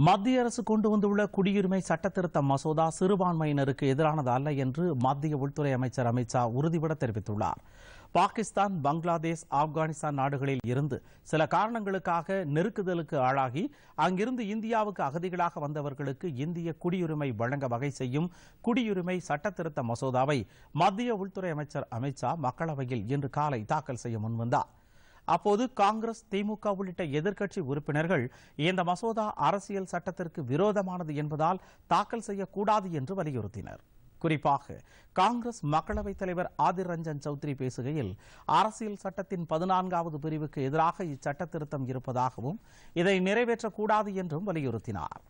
மத்திய அரசு கொண்டு வந்துள்ள குடியுரிமை சட்டத்திருத்த மசோதா சிறுபான்மையினருக்கு எதிரானது அல்ல என்று மத்திய உள்துறை அமைச்சர் அமித் ஷா உறுதிபட தெரிவித்துள்ளார் பாகிஸ்தான் பங்களாதேஷ் ஆப்கானிஸ்தான் நாடுகளில் இருந்து சில காரணங்களுக்காக நெருக்குதலுக்கு ஆளாகி அங்கிருந்து இந்தியாவுக்கு அகதிகளாக வந்தவர்களுக்கு இந்திய குடியுரிமை வழங்க வகை செய்யும் குடியுரிமை சட்டத்திருத்த மசோதாவை மத்திய உள்துறை அமைச்சர் அமித் ஷா மக்களவையில் இன்று காலை தாக்கல் செய்ய முன்வந்தார் அப்போது காங்கிரஸ் திமுக உள்ளிட்ட எதிர்க்கட்சி உறுப்பினர்கள் இந்த மசோதா அரசியல் சட்டத்திற்கு விரோதமானது என்பதால் தாக்கல் செய்யக்கூடாது என்று வலியுறுத்தினர் குறிப்பாக காங்கிரஸ் மக்களவைத் தலைவர் ஆதிர் ரஞ்சன் சௌத்ரி பேசுகையில் அரசியல் சட்டத்தின் பதினான்காவது பிரிவுக்கு எதிராக இச்சட்ட திருத்தம் இருப்பதாகவும் இதை நிறைவேற்றக்கூடாது என்றும் வலியுறுத்தினார்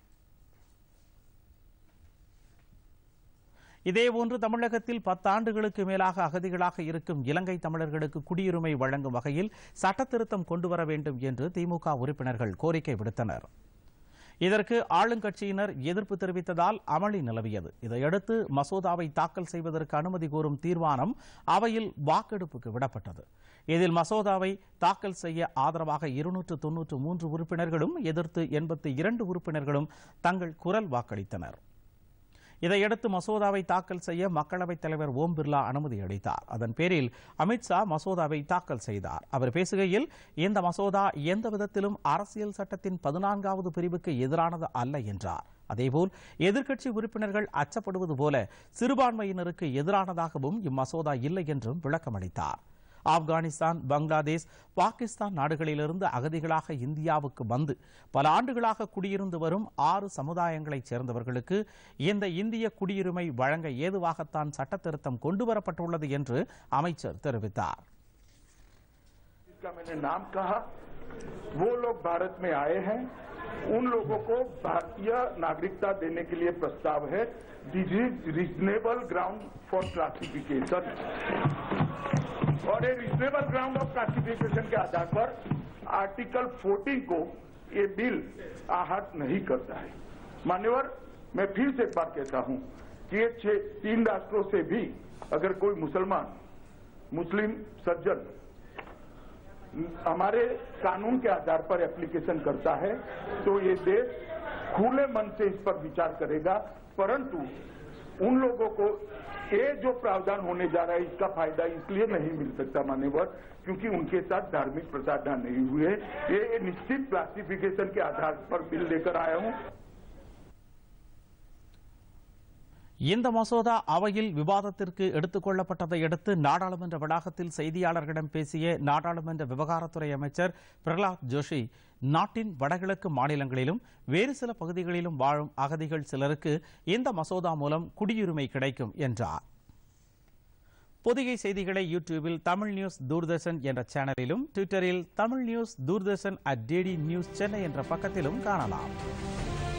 இதேபோன்று தமிழகத்தில் பத்தாண்டுகளுக்கு மேலாக அகதிகளாக இருக்கும் இலங்கை தமிழர்களுக்கு குடியுரிமை வழங்கும் வகையில் சட்டத்திருத்தம் கொண்டுவர வேண்டும் என்று திமுக உறுப்பினர்கள் கோரிக்கை விடுத்தனர் இதற்கு ஆளுங்கட்சியினர் எதிர்ப்பு தெரிவித்ததால் அமளி நிலவியது இதையடுத்து மசோதாவை தாக்கல் செய்வதற்கு அனுமதி கோரும் தீர்மானம் அவையில் வாக்கெடுப்புக்கு விடப்பட்டது இதில் மசோதாவை தாக்கல் செய்ய ஆதரவாக இருநூற்று தொன்னூற்று மூன்று உறுப்பினர்களும் எதிர்த்து எண்பத்தி இரண்டு உறுப்பினர்களும் தங்கள் குரல் வாக்களித்தனர் இதையடுத்து மசோதாவை தாக்கல் செய்ய மக்களவைத் தலைவர் ஓம் பிர்லா அனுமதி அளித்தார் அதன் பேரில் அமித்ஷா மசோதாவை தாக்கல் செய்தார் அவர் பேசுகையில் இந்த மசோதா எந்த விதத்திலும் அரசியல் சட்டத்தின் பதினான்காவது பிரிவுக்கு எதிரானது அல்ல என்றார் அதேபோல் எதிர்க்கட்சி உறுப்பினர்கள் அச்சப்படுவது போல சிறுபான்மையினருக்கு எதிரானதாகவும் இம்மசோதா இல்லை என்றும் விளக்கமளித்தார் ஆப்கானிஸ்தான் பங்களாதேஷ் பாகிஸ்தான் நாடுகளிலிருந்து அகதிகளாக இந்தியாவுக்கு வந்து பல ஆண்டுகளாக குடியிருந்து வரும் ஆறு சமுதாயங்களைச் சேர்ந்தவர்களுக்கு இந்த இந்திய குடியுரிமை வழங்க ஏதுவாகத்தான் சட்டத்திருத்தம் கொண்டுவரப்பட்டுள்ளது என்று அமைச்சர் தெரிவித்தார் जिसका मैंने नाम कहा वो लोग भारत में आए हैं उन लोगों को भारतीय नागरिकता देने के लिए प्रस्ताव है this is reasonable ground for classification और ये रीजनेबल ग्राउंड ऑफ क्लासिफिकेशन के आधार पर आर्टिकल 14 को ये बिल आहत नहीं करता है मान्यवर मैं फिर से एक बार कहता हूं कि ये छह तीन राष्ट्रों से भी अगर कोई मुसलमान मुस्लिम सज्जन हमारे कानून के आधार पर एप्लीकेशन करता है तो ये देश खुले मन से इस पर विचार करेगा परंतु उन लोगों को ये जो प्रावधान होने जा रहा है इसका फायदा इसलिए नहीं मिल सकता मान्यवर क्योंकि उनके साथ धार्मिक प्रताड़ना नहीं हुए ये निश्चित क्लासिफिकेशन के आधार पर बिल लेकर आया हूं இந்த மசோதா அவையில் விவாதத்திற்கு எடுத்துக் கொள்ளப்பட்டதை அடுத்து நாடாளுமன்ற வளாகத்தில் செய்தியாளர்களிடம் பேசிய நாடாளுமன்ற விவகாரத்துறை அமைச்சர் பிரகலாத் ஜோஷி நாட்டின் வடகிழக்கு மாநிலங்களிலும் வேறு சில பகுதிகளிலும் வாழும் அகதிகள் சிலருக்கு இந்த மசோதா மூலம் குடியுரிமை கிடைக்கும் என்றார் பொதிகை செய்திகளை யூடியூபில் தமிழ் நியூஸ் தூர்தர்ஷன் என்ற சேனலிலும் ட்விட்டரில் Tamil news Doordarshan at DD news Chennai என்ற பக்கத்திலும் காணலாம்